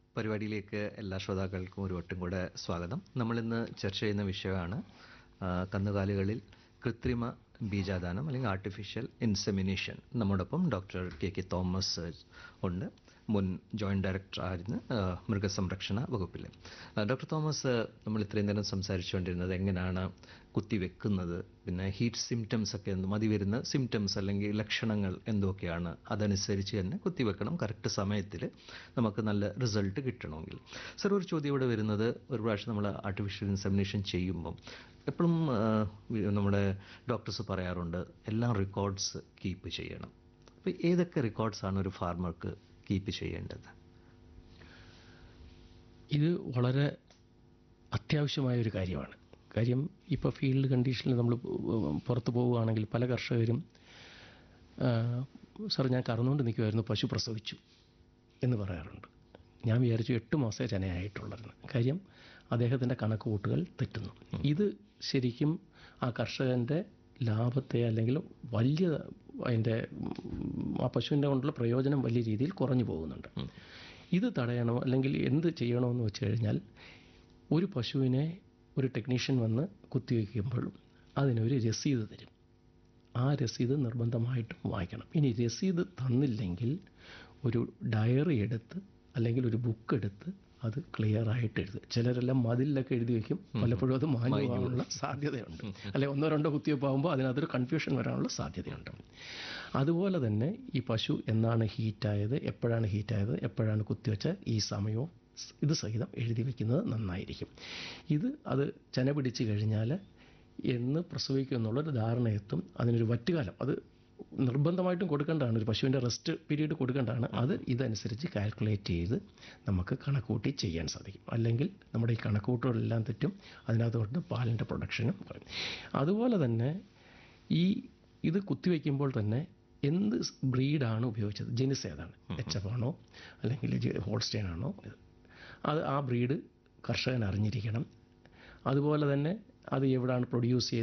പരിപാടിയിലേക്ക് എല്ലാ ശ്രോതാക്കൾക്കും ഒരു വട്ടം കൂടെ സ്വാഗതം നമ്മളിന്ന് ചർച്ച ചെയ്യുന്ന വിഷയമാണ് ആ, കന്നുകാലികളിൽ കൃത്രിമ ബീജാദാനം അല്ലെങ്കിൽ ആർട്ടിഫിഷ്യൽ ഇൻസെമിനേഷൻ നമ്മോടൊപ്പം ഡോക്ടർ കെ കെ തോമസ് ഉണ്ട് മുൻ ജോയിൻറ്റ് ഡയറക്ടർ ആയിരുന്നു ആ, മൃഗസംരക്ഷണ വകുപ്പിൽ ആ, ഡോക്ടർ തോമസ് നമ്മൾ ഇത്രയും നേരം സംസാരിച്ചുകൊണ്ടിരുന്നത് എങ്ങനെയാണ് കുത്തിവെക്കുന്നത് പിന്നെ ഹീറ്റ് സിംറ്റംസ് ഒക്കെ എന്ത് മതി വരുന്ന സിംറ്റംസ് അല്ലെങ്കിൽ ലക്ഷണങ്ങൾ എന്തൊക്കെയാണ് അതനുസരിച്ച് തന്നെ കുത്തിവെക്കണം കറക്റ്റ് സമയത്തിൽ നമുക്ക് നല്ല റിസൾട്ട് കിട്ടണമെങ്കിൽ സർ ഒരു ചോദ്യം ഇവിടെ വരുന്നത് ഒരു പ്രാവശ്യം നമ്മൾ ആർട്ടിഫിഷ്യൽ ഇൻസെമിനേഷൻ ചെയ്യുമ്പം എപ്പോഴും നമ്മുടെ ഡോക്ടേഴ്സ് പറയാറുണ്ട് എല്ലാം റെക്കോർഡ്സ് കീപ്പ് ചെയ്യണം അപ്പോൾ ഏതൊക്കെ റെക്കോർഡ്സ് ആണ് ഒരു ഫാർമർക്ക് കീപ്പ് ചെയ്യേണ്ടത് ഇത് വളരെ അത്യാവശ്യമായ ഒരു കാര്യമാണ് കാര്യം ഇപ്പോൾ ഫീൽഡ് കണ്ടീഷനിൽ നമ്മൾ പുറത്ത് പോവുകയാണെങ്കിൽ പല കർഷകരും ആ, സാർ ഞാൻ കറന്നുകൊണ്ട് നിൽക്കുമായിരുന്നു പശു പ്രസവിച്ചു എന്ന് പറയാറുണ്ട് ഞാൻ വിചാരിച്ചു എട്ട് മാസമേ ചനയായിട്ടുള്ളതെന്ന് കാര്യം അദ്ദേഹത്തിൻ്റെ കണക്കുകൂട്ടുകൾ തെറ്റുന്നു ഇത് ശരിക്കും ആ കർഷകൻ്റെ ലാഭത്തെ അല്ലെങ്കിൽ വലിയ അതിൻ്റെ ഉം, ആ പശുവിൻ്റെ കൊണ്ടുള്ള പ്രയോജനം വലിയ രീതിയിൽ കുറഞ്ഞു പോകുന്നുണ്ട് ഇത് തടയണോ അല്ലെങ്കിൽ എന്ത് ചെയ്യണമെന്ന് വെച്ച് കഴിഞ്ഞാൽ ഒരു പശുവിനെ ഒരു ടെക്നീഷ്യൻ വന്ന് കുത്തിവെക്കുമ്പോൾ അതിനൊരു രസീത് തരും ആ രസീത് നിർബന്ധമായിട്ടും വായിക്കണം ഇനി രസീത് തന്നില്ലെങ്കിൽ ഒരു ഡയറി എടുത്ത് അല്ലെങ്കിൽ ഒരു ബുക്ക് എടുത്ത് അത് ക്ലിയർ ആയിട്ട് എഴുതുക ചിലരെല്ലാം മതിലൊക്കെ എഴുതി വെക്കും പലപ്പോഴും അത് മാഞ്ഞു പോകാനുള്ള സാധ്യതയുണ്ട് അല്ലെ ഒന്നോ രണ്ടോ കുത്തിവെപ്പാകുമ്പോൾ അതിനകത്തൊരു കൺഫ്യൂഷൻ വരാനുള്ള സാധ്യതയുണ്ട് അതുപോലെ തന്നെ ഈ പശു എന്നാണ് ഹീറ്റായത് എപ്പോഴാണ് ഹീറ്റായത് എപ്പോഴാണ് കുത്തിവെച്ച ഈ സമയവും സ് ഇത് സഹിതം എഴുതി വെക്കുന്നത് നന്നായിരിക്കും ഇത് അത് ചന പിടിച്ച് കഴിഞ്ഞാൽ എന്ന് പ്രസവിക്കും എന്നുള്ളൊരു ധാരണയെത്തും അതിനൊരു വറ്റുകാലം അത് നിർബന്ധമായിട്ടും കൊടുക്കേണ്ടതാണ് ഒരു പശുവിൻ്റെ റെസ്റ്റ് പീരീഡ് കൊടുക്കേണ്ടതാണ് അത് ഇതനുസരിച്ച് കാൽക്കുലേറ്റ് ചെയ്ത് നമുക്ക് കണക്കൂട്ടി ചെയ്യാൻ സാധിക്കും അല്ലെങ്കിൽ നമ്മുടെ ഈ കണക്കൂട്ടുകളെല്ലാം തെറ്റും അതിനകത്തോട്ട് പാലിൻ്റെ പ്രൊഡക്ഷനും കുറയും അതുപോലെ തന്നെ ഈ ഇത് കുത്തിവെക്കുമ്പോൾ തന്നെ എന്ത് ബ്രീഡാണ് ഉപയോഗിച്ചത് ജനിസ് ഏതാണ് എച്ച് എഫ് ആണോ അല്ലെങ്കിൽ ഹോൾസ്റ്റൈൻ ആണോ ഇത് അത് ആ ബ്രീഡ് കർഷകൻ അറിഞ്ഞിരിക്കണം അതുപോലെ തന്നെ അത് എവിടെയാണ് പ്രൊഡ്യൂസ് ചെയ്ത്